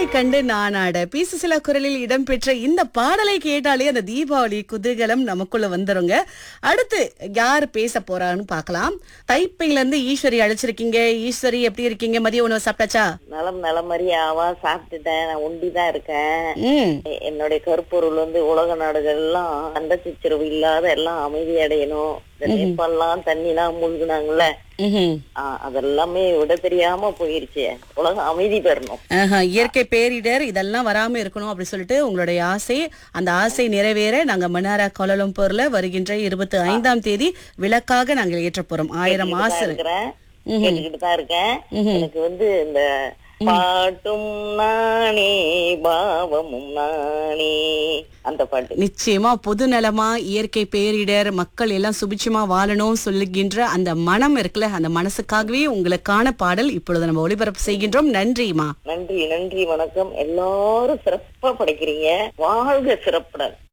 கண்டு நானாட பீசுசில குரலில் இடம்பெற்ற இந்த பாடலை கேட்டாலே அந்த தீபாவளி குதூகலம் நமக்குள்ள வந்துருங்க அடுத்து யார் பேச போறான்னு பார்க்கலாம் தைப்பையில இருந்து ஈஸ்வரி அழைச்சிருக்கீங்க ஈஸ்வரி எப்படி இருக்கீங்க மதிய உணவு சாப்பிட்டாச்சா நலம் நலமறியாவா சாப்பிட்டுட்டேன் நான் ஒண்டிதான் இருக்கேன் ம் எ- என்னுடைய கருப்பொருள் வந்து உலக நாடுகள் எல்லாம் சண்டை சச்சரவு இல்லாத எல்லாம் அமைதி அடையணும் இந்த நேபாளம் தண்ணிலாம் மூழ்கினாங்கல்ல ம்ஹும். ஆ, அதெல்லாமே விட தெரியாம போயிருச்சு உலகம் அமைதி பெறணும் ஆஹா, இயற்கை பேரிடர் இதெல்லாம் வராம இருக்கணும் அப்படி சொல்லிட்டு உங்களுடைய ஆசை அந்த ஆசை நிறைவேற நாங்க மன்னாரா கோலலம்பூர்ல வருகின்ற இருபத்தி ஐந்தாம் தேதி விளக்காக நாங்கள் ஏற்ற போறோம் ஆயிரம் கேட்டுக்கிட்டு ஆசை தான் இருக்கிறேன் கேட்டுக்கிட்டு தான் இருக்கேன் எனக்கு வந்து இந்த பாட்டும் நானே பாவமும் நானே அந்த பாட்டு நிச்சயமா பொது நலமா இயற்கை பேரிடர் மக்கள் எல்லாம் சுபிட்சமா வாழணும் சொல்லுகின்ற அந்த மனம் இருக்குல்ல அந்த மனசுக்காகவே உங்களுக்கான பாடல் இப்பொழுது நம்ம ஒளிபரப்பு செய்கின்றோம் நன்றிமா நன்றி நன்றி வணக்கம் எல்லாரும் சிறப்பா படைக்கிறீங்க வாழ்க சிறப்புடன்